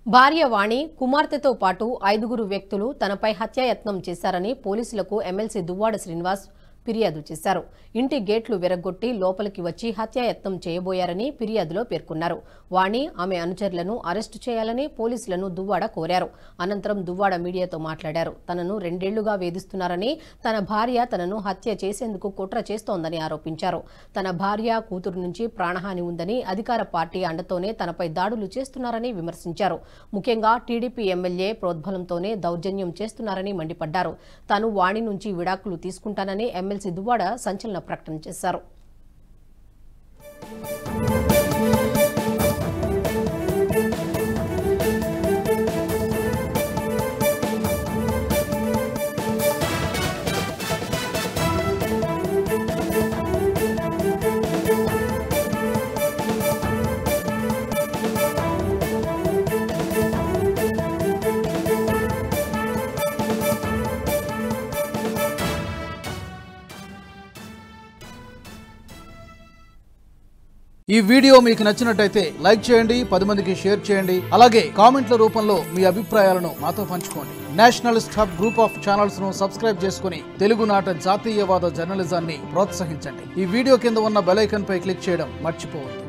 భార్య వాణి కుమార్తెతో పాటు ఐదుగురు వ్యక్తులు తనపై హత్యాయత్నం చేశారని పోలీసులకు ఎమ్మెల్సీ దువ్వాడ శ్రీనివాస్ ఫిర్యాదు చేశారు ఇంటి గేట్లు విరగ్గొట్టి లోపలికి వచ్చి హత్యాయత్నం చేయబోయారని ఫిర్యాదులో పేర్కొన్నారు వాణి ఆమె అనుచరులను అరెస్టు చేయాలని పోలీసులను దువ్వాడ కోరారు అనంతరం దువ్వాడ మీడియాతో మాట్లాడారు తనను రెండేళ్లుగా వేధిస్తున్నారని తన భార్య తనను హత్య చేసేందుకు కుట్ర చేస్తోందని ఆరోపించారు తన భార్య కూతురు నుంచి ప్రాణహాని ఉందని అధికార పార్టీ అండతోనే తనపై దాడులు చేస్తున్నారని విమర్శించారు ముఖ్యంగా టీడీపీ ఎమ్మెల్యే ప్రోద్బలంతోనే దౌర్జన్యం చేస్తున్నారని మండిపడ్డారు తాను వాణి నుంచి విడాకులు తీసుకుంటానని ఎమ్మెల్సీ దువ్వాడ సంచలన ప్రకటన చేశారు ఈ వీడియో మీకు నచ్చినట్టయితే లైక్ చేయండి పది మందికి షేర్ చేయండి అలాగే కామెంట్ల రూపంలో మీ అభిప్రాయాలను మాతో పంచుకోండి nationalist hub group of channels ను సబ్స్క్రైబ్ చేసుకుని తెలుగునాట జాతీయవాద జర్నలిజాన్ని ప్రోత్సహించండి ఈ వీడియో కింద ఉన్న బెల్ ఐకాన్ పై క్లిక్ చేయడం మర్చిపోవద్దు